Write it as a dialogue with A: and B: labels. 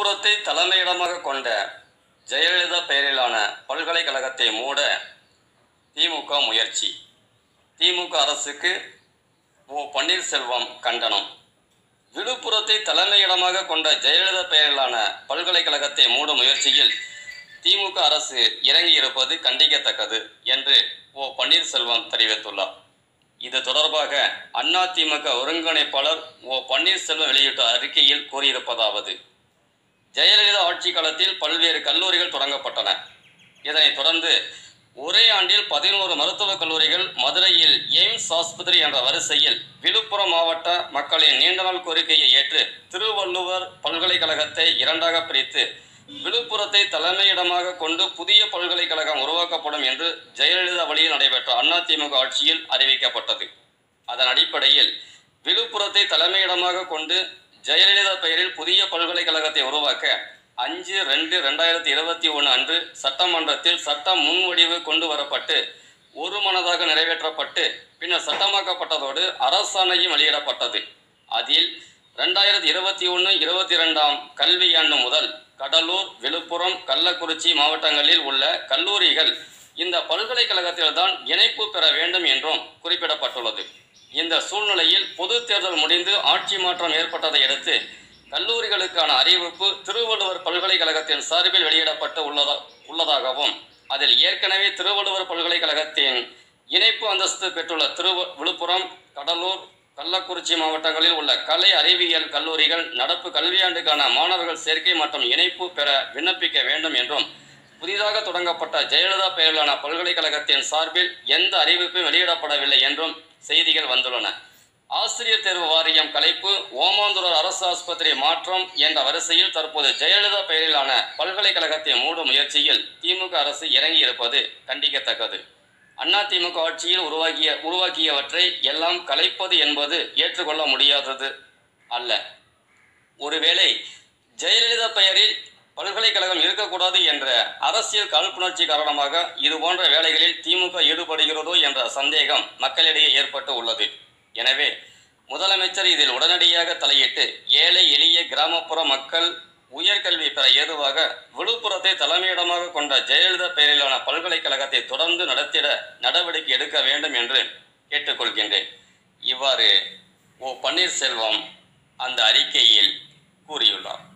A: விழுப்புரத்தை தலைமையிடமாக கொண்ட ஜெயலலிதா பெயரிலான பல்கலைக்கழகத்தை மூட திமுக முயற்சி திமுக அரசுக்கு ஓ பன்னீர்செல்வம் கண்டனம் விழுப்புரத்தை தலைமையிடமாக கொண்ட ஜெயலலிதா பெயரிலான பல்கலைக்கழகத்தை மூடும் முயற்சியில் திமுக அரசு இறங்கியிருப்பது கண்டிக்கத்தக்கது என்று ஓ பன்னீர்செல்வம் தெரிவித்துள்ளார் இது தொடர்பாக அதிமுக ஒருங்கிணைப்பாளர் ஓ பன்னீர்செல்வம் வெளியிட்ட அறிக்கையில் கூறியிருப்பதாவது ஜெயலலிதா ஆட்சி காலத்தில் பல்வேறு கல்லூரிகள் தொடங்கப்பட்டன இதனைத் தொடர்ந்து ஒரே ஆண்டில் பதினோரு மருத்துவக் கல்லூரிகள் மதுரையில் எய்ம்ஸ் ஆஸ்பத்திரி என்ற வரிசையில் விழுப்புரம் மாவட்ட மக்களின் நீண்ட நாள் கோரிக்கையை ஏற்று திருவள்ளுவர் பல்கலைக்கழகத்தை இரண்டாக பிரித்து விழுப்புரத்தை தலைமையிடமாக கொண்டு புதிய பல்கலைக்கழகம் உருவாக்கப்படும் என்று ஜெயலலிதா வழியில் நடைபெற்ற அதிமுக ஆட்சியில் அறிவிக்கப்பட்டது அதன் அடிப்படையில் விழுப்புரத்தை தலைமையிடமாக கொண்டு ஜெயலலிதா பெயரில் புதிய பல்கலைக்கழகத்தை உருவாக்க அஞ்சு ரெண்டு ரெண்டாயிரத்தி இருபத்தி ஒன்று அன்று சட்டமன்றத்தில் சட்ட முன்வடிவு கொண்டு வரப்பட்டு ஒரு மனதாக நிறைவேற்றப்பட்டு பின்னர் சட்டமாக்கப்பட்டதோடு அரசாணையும் வெளியிடப்பட்டது அதில் ரெண்டாயிரத்தி இருபத்தி ஒன்று இருபத்தி ரெண்டாம் கல்வியாண்டு முதல் கடலூர் விழுப்புரம் கள்ளக்குறிச்சி மாவட்டங்களில் உள்ள கல்லூரிகள் இந்த பல்கலைக்கழகத்தில்தான் இணைப்பு பெற வேண்டும் என்றும் குறிப்பிடப்பட்டுள்ளது இந்த சூழ்நிலையில் பொது தேர்தல் முடிந்து ஆட்சி மாற்றம் ஏற்பட்டதை அடுத்து கல்லூரிகளுக்கான அறிவிப்பு திருவள்ளுவர் பல்கலைக்கழகத்தின் சார்பில் வெளியிடப்பட்டு உள்ளதா உள்ளதாகவும் அதில் ஏற்கனவே திருவள்ளுவர் பல்கலைக்கழகத்தின் இணைப்பு அந்தஸ்து பெற்றுள்ள திரு விழுப்புரம் கடலூர் கள்ளக்குறிச்சி மாவட்டங்களில் உள்ள கலை அறிவியல் கல்லூரிகள் நடப்பு கல்வியாண்டுக்கான மாணவர்கள் சேர்க்கை மற்றும் இணைப்பு பெற விண்ணப்பிக்க வேண்டும் என்றும் புதிதாக தொடங்கப்பட்ட ஜெயலலிதா பெயரிலான பல்கலைக்கழகத்தின் சார்பில் எந்த அறிவிப்பும் வெளியிடப்படவில்லை என்றும் செய்திகள் வந்துள்ளன ஆசிரியர் தேர்வு வாரியம் கலைப்பு ஓமாந்தூர் அரசு ஆஸ்பத்திரி மாற்றம் என்ற வரிசையில் தற்போது ஜெயலலிதா பெயரிலான பல்கலைக்கழகத்தை மூடும் முயற்சியில் திமுக அரசு இறங்கியிருப்பது கண்டிக்கத்தக்கது அதிமுக ஆட்சியில் உருவாக்கிய உருவாக்கியவற்றை எல்லாம் கலைப்பது என்பது ஏற்றுக்கொள்ள முடியாதது அல்ல ஒருவேளை ஜெயலலிதா பெயரில் பல்கலைக்கழகம் இருக்கக்கூடாது என்ற அரசியல் காழ்ப்புணர்ச்சி காரணமாக இது போன்ற வேலைகளில் திமுக ஈடுபடுகிறதோ என்ற சந்தேகம் மக்களிடையே ஏற்பட்டு உள்ளது எனவே முதலமைச்சர் இதில் உடனடியாக தலையிட்டு ஏழை எளிய கிராமப்புற மக்கள் உயர்கல்வி பெற ஏதுவாக விழுப்புரத்தை தலைமையிடமாக கொண்ட ஜெயலலிதா பெயரிலான பல்கலைக்கழகத்தை தொடர்ந்து நடத்திட நடவடிக்கை எடுக்க வேண்டும் என்று கேட்டுக்கொள்கின்றேன் இவ்வாறு ஓ பன்னீர்செல்வம் அந்த அறிக்கையில் கூறியுள்ளார்